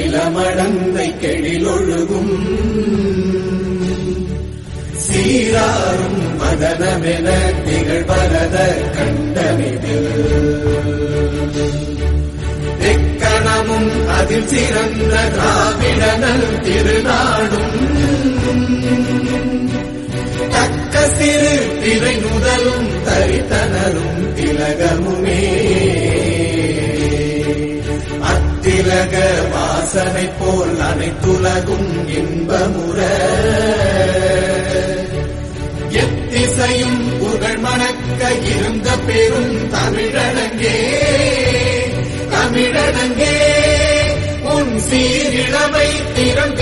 நிலமடந்தை கெழிலொழுகும் சீராரும் மதனமென திகழ்வரத கண்டமிதில் எக்கணமும் அதில் சிறந்த திராவிடனல் திருநாடும் தக்க சிறு திரை முதலும் தரித்தனரும் திலகமுமே அத்திலக வாசனை போல் அனைத்துலகும் இன்பமுற எத்திசையும் புகழ் மணக்க இருந்த பெரும் தமிழனங்கே தமிழனங்கே உன் சீரிழமை திறம்